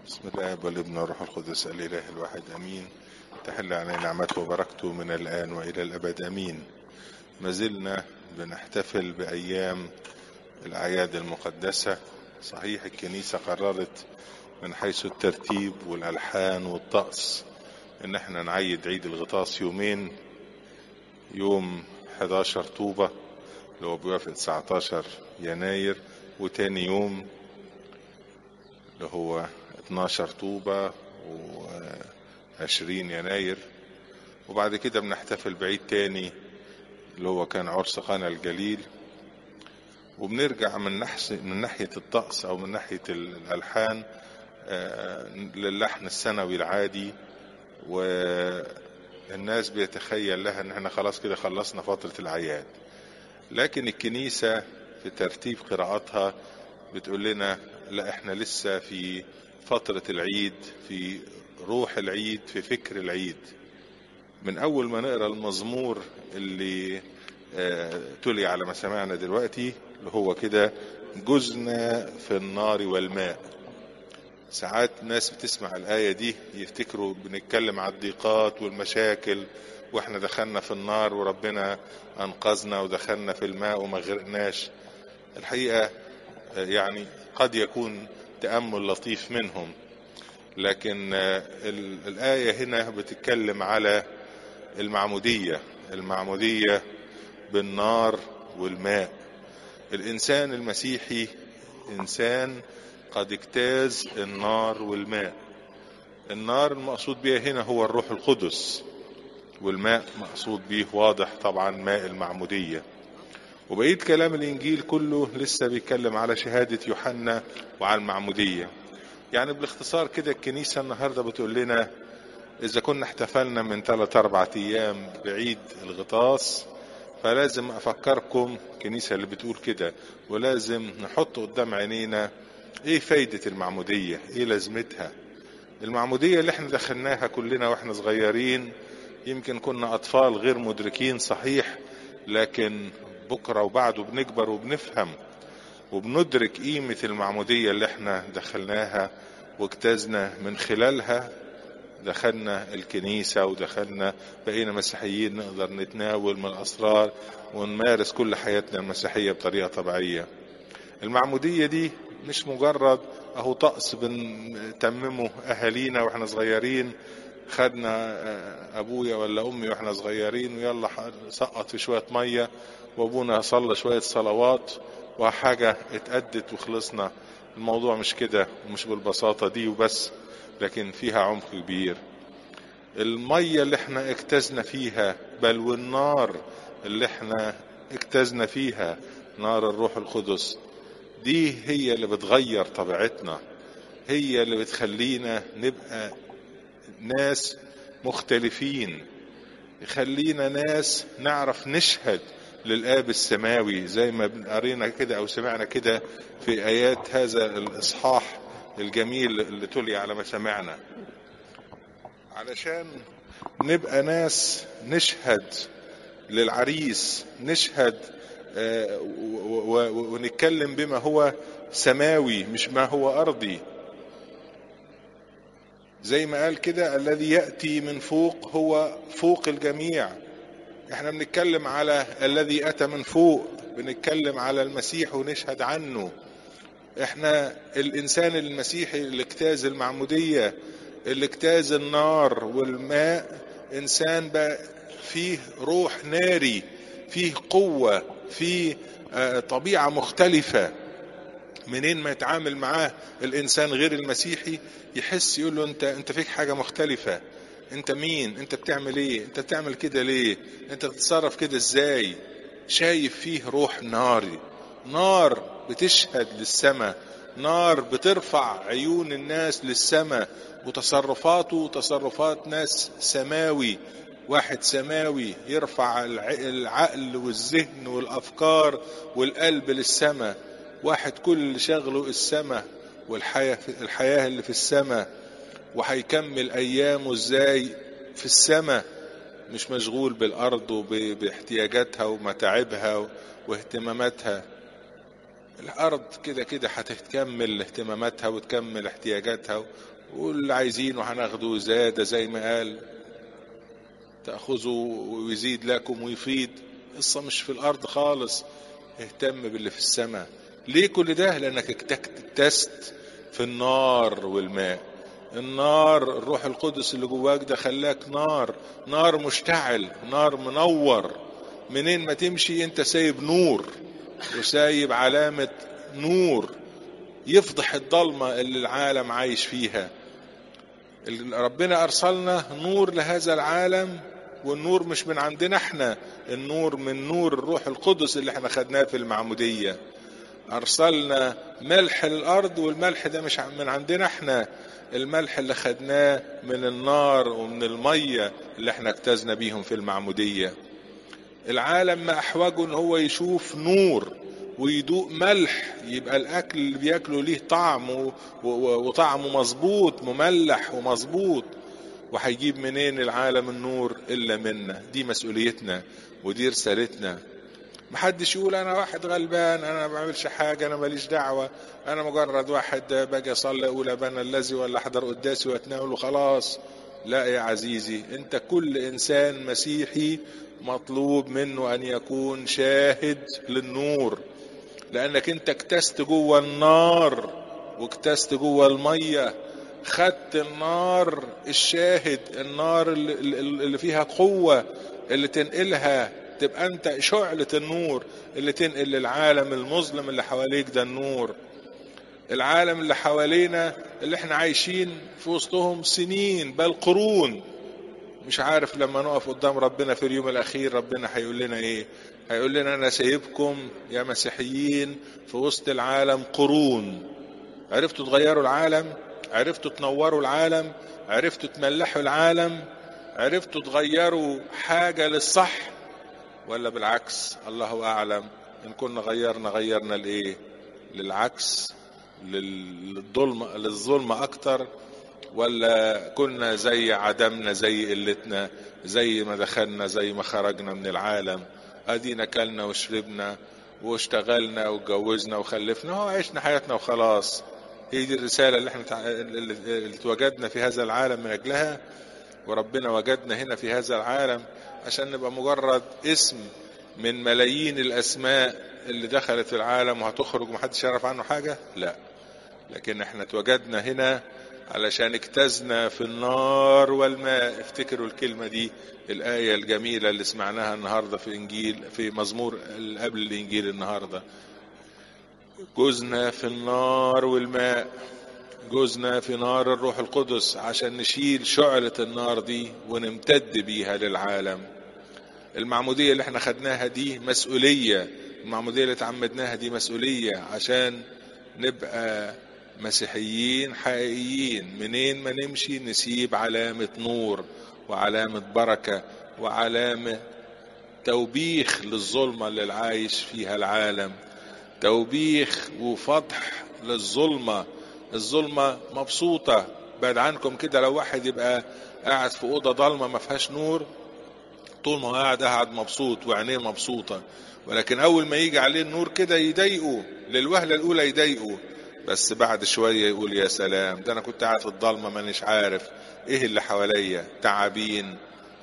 بسم الله والابن والروح القدس الإله الواحد أمين تحل علينا نعمته وبركته من الآن وإلى الأبد أمين ما زلنا بنحتفل بأيام الأعياد المقدسة صحيح الكنيسة قررت من حيث الترتيب والألحان والطقس إن احنا نعيد عيد الغطاس يومين يوم 11 طوبة اللي هو بيوافق 19 يناير وتاني يوم اللي هو 12 طوبة و20 يناير وبعد كده بنحتفل بعيد تاني اللي هو كان عرس قنا الجليل وبنرجع من نحس من ناحية الطقس أو من ناحية الألحان للحن السنوي العادي والناس بيتخيل لها ان احنا خلاص كده خلصنا فترة الأعياد لكن الكنيسة في ترتيب قراءاتها بتقول لنا لا احنا لسه في فترة العيد في روح العيد في فكر العيد من اول ما نقرا المزمور اللي آه تلي على ما سمعنا دلوقتي اللي هو كده جزنا في النار والماء ساعات ناس بتسمع الآية دي يفتكروا بنتكلم على الضيقات والمشاكل واحنا دخلنا في النار وربنا انقذنا ودخلنا في الماء وما غرقناش الحقيقة يعني قد يكون تأمل لطيف منهم لكن الآية هنا بتتكلم على المعمودية المعمودية بالنار والماء الإنسان المسيحي إنسان قد اجتاز النار والماء النار المقصود بها هنا هو الروح القدس والماء مقصود به واضح طبعا ماء المعمودية وبقية كلام الإنجيل كله لسه بيتكلم على شهادة يوحنا وعلى المعمودية يعني بالاختصار كده الكنيسة النهاردة بتقول لنا إذا كنا احتفلنا من ثلاث أربعة أيام بعيد الغطاس فلازم أفكركم كنيسة اللي بتقول كده ولازم نحط قدام عينينا إيه فايدة المعمودية إيه لازمتها المعمودية اللي احنا دخلناها كلنا واحنا صغيرين يمكن كنا أطفال غير مدركين صحيح لكن بكرة وبعده بنكبر وبنفهم وبندرك قيمة المعمودية اللي احنا دخلناها واجتزنا من خلالها دخلنا الكنيسة ودخلنا بقينا مسيحيين نقدر نتناول من الأسرار ونمارس كل حياتنا المسيحية بطريقة طبيعية المعمودية دي مش مجرد اهو طقس بنتممه اهالينا واحنا صغيرين خدنا ابويا ولا امي واحنا صغيرين ويلا سقط في شويه ميه وابونا صلى شويه صلوات وحاجه اتأدت وخلصنا الموضوع مش كده ومش بالبساطه دي وبس لكن فيها عمق كبير الميه اللي احنا اجتزنا فيها بل والنار اللي احنا اجتزنا فيها نار الروح القدس دي هي اللي بتغير طبيعتنا هي اللي بتخلينا نبقى ناس مختلفين يخلينا ناس نعرف نشهد للآب السماوي زي ما قرينا كده أو سمعنا كده في آيات هذا الإصحاح الجميل اللي تلي على ما سمعنا علشان نبقى ناس نشهد للعريس نشهد ونتكلم بما هو سماوي مش ما هو أرضي زي ما قال كده الذي يأتي من فوق هو فوق الجميع احنا بنتكلم على الذي أتى من فوق بنتكلم على المسيح ونشهد عنه احنا الإنسان المسيحي اللي اجتاز المعمودية اللي اجتاز النار والماء إنسان بقى فيه روح ناري فيه قوة فيه طبيعة مختلفة منين ما يتعامل معاه الإنسان غير المسيحي يحس يقول له أنت أنت فيك حاجة مختلفة أنت مين؟ أنت بتعمل إيه؟ أنت بتعمل كده ليه؟ أنت بتتصرف كده إزاي؟ شايف فيه روح ناري نار بتشهد للسماء نار بترفع عيون الناس للسماء وتصرفاته تصرفات ناس سماوي واحد سماوي يرفع العقل والذهن والافكار والقلب للسماء واحد كل شغله السماء والحياه الحياه اللي في السماء وهيكمل ايامه ازاي في السماء مش مشغول بالارض وباحتياجاتها ومتاعبها واهتماماتها الارض كده كده هتكمل اهتماماتها وتكمل احتياجاتها واللي عايزينه هناخده زيادة زي ما قال تأخذوا ويزيد لكم ويفيد قصة مش في الأرض خالص اهتم باللي في السماء ليه كل ده لأنك اكتست في النار والماء النار الروح القدس اللي جواك ده خلاك نار نار مشتعل نار منور منين ما تمشي انت سايب نور وسايب علامة نور يفضح الضلمة اللي العالم عايش فيها ربنا أرسلنا نور لهذا العالم والنور مش من عندنا احنا النور من نور الروح القدس اللي احنا خدناه في المعمودية أرسلنا ملح للأرض والملح ده مش من عندنا احنا الملح اللي خدناه من النار ومن المية اللي احنا اجتزنا بيهم في المعمودية العالم ما أحوجه ان هو يشوف نور ويدوق ملح يبقى الأكل اللي بياكله ليه طعم وطعمه مظبوط مملح ومظبوط وهيجيب منين العالم النور إلا منا دي مسؤوليتنا ودي رسالتنا محدش يقول انا واحد غلبان انا ما بعملش حاجه انا ماليش دعوه انا مجرد واحد باجي اصلي اقول ابانا الذي ولا احضر قداسي واتناول وخلاص لا يا عزيزي انت كل انسان مسيحي مطلوب منه ان يكون شاهد للنور لانك انت اكتست جوه النار واكتست جوه الميه خدت النار الشاهد النار اللي, اللي فيها قوه اللي تنقلها تبقى انت شعلة النور اللي تنقل للعالم المظلم اللي حواليك ده النور العالم اللي حوالينا اللي احنا عايشين في وسطهم سنين بل قرون مش عارف لما نقف قدام ربنا في اليوم الاخير ربنا هيقول لنا ايه هيقول لنا انا سايبكم يا مسيحيين في وسط العالم قرون عرفتوا تغيروا العالم عرفتوا تنوروا العالم عرفتوا تملحوا العالم عرفتوا تغيروا حاجة للصح ولا بالعكس الله اعلم ان كنا غيرنا غيرنا لايه للعكس للظلم للظلم اكتر ولا كنا زي عدمنا زي قلتنا زي ما دخلنا زي ما خرجنا من العالم ادينا كلنا وشربنا واشتغلنا واتجوزنا وخلفنا هو عشنا حياتنا وخلاص هي دي الرسالة اللي احنا اللي اتوجدنا في هذا العالم من اجلها وربنا وجدنا هنا في هذا العالم عشان نبقى مجرد اسم من ملايين الاسماء اللي دخلت في العالم وهتخرج ومحدش يعرف عنه حاجة لا لكن احنا اتوجدنا هنا علشان اجتزنا في النار والماء افتكروا الكلمة دي الآية الجميلة اللي سمعناها النهاردة في إنجيل في مزمور قبل الإنجيل النهاردة جزنا في النار والماء جزنا في نار الروح القدس عشان نشيل شعلة النار دي ونمتد بيها للعالم المعمودية اللي احنا خدناها دي مسؤولية المعمودية اللي اتعمدناها دي مسؤولية عشان نبقى مسيحيين حقيقيين منين ما نمشي نسيب علامة نور وعلامة بركة وعلامة توبيخ للظلمة اللي العايش فيها العالم توبيخ وفضح للظلمة الظلمة مبسوطة بعد عنكم كده لو واحد يبقى قاعد في أوضة ضلمة ما فيهاش نور طول ما هو قاعد قاعد مبسوط وعينيه مبسوطة ولكن أول ما يجي عليه النور كده يضايقه للوهلة الأولى يضايقه بس بعد شوية يقول يا سلام ده أنا كنت قاعد في الضلمة مانيش عارف إيه اللي حواليا تعابين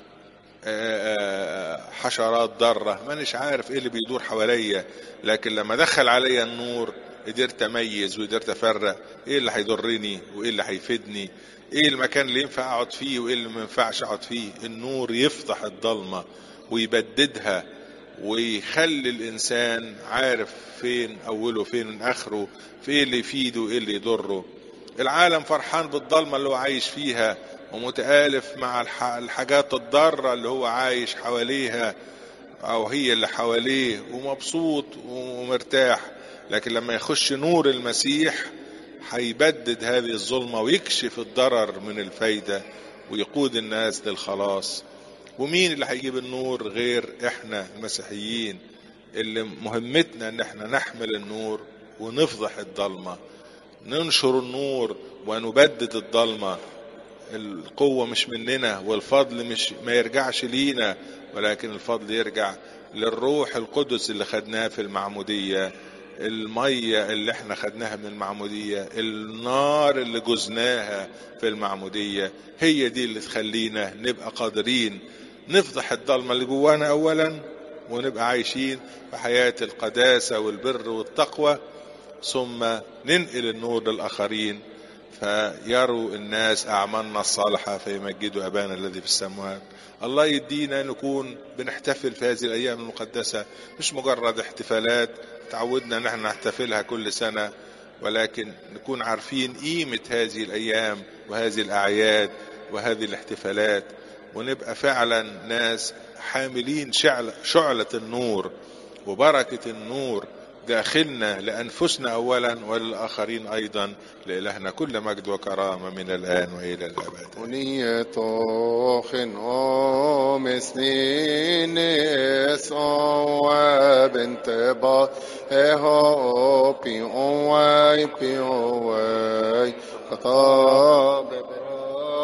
حشرات ضارة مانيش عارف إيه اللي بيدور حواليا لكن لما دخل عليا النور قدرت اميز وقدرت افرق ايه اللي هيضرني وايه اللي هيفيدني ايه المكان اللي ينفع اقعد فيه وايه اللي ما ينفعش اقعد فيه النور يفتح الضلمه ويبددها ويخلي الانسان عارف فين اوله فين من اخره في ايه اللي يفيده وايه اللي يضره العالم فرحان بالضلمه اللي هو عايش فيها ومتآلف مع الحاجات الضارة اللي هو عايش حواليها أو هي اللي حواليه ومبسوط ومرتاح لكن لما يخش نور المسيح هيبدد هذه الظلمة ويكشف الضرر من الفايدة ويقود الناس للخلاص ومين اللي هيجيب النور غير احنا المسيحيين اللي مهمتنا ان احنا نحمل النور ونفضح الضلمة ننشر النور ونبدد الضلمة القوة مش مننا والفضل مش ما يرجعش لينا ولكن الفضل يرجع للروح القدس اللي خدناه في المعمودية المية اللي احنا خدناها من المعمودية النار اللي جزناها في المعمودية هي دي اللي تخلينا نبقى قادرين نفضح الضلمة اللي جوانا أولا ونبقى عايشين في حياة القداسة والبر والتقوى ثم ننقل النور للآخرين فيروا الناس أعمالنا الصالحة فيمجدوا أبانا الذي في السماوات الله يدينا نكون بنحتفل في هذه الأيام المقدسة مش مجرد احتفالات تعودنا ان احنا نحتفلها كل سنة ولكن نكون عارفين قيمة هذه الأيام وهذه الأعياد وهذه الاحتفالات ونبقى فعلا ناس حاملين شعلة, شعلة النور وبركة النور داخلنا لأنفسنا أولا وللآخرين أيضا لإلهنا كل مجد وكرامة من الآن وإلى الأبد ونيتوخن ومسنين صواب انتباه هو بي أواي بي أواي خطاب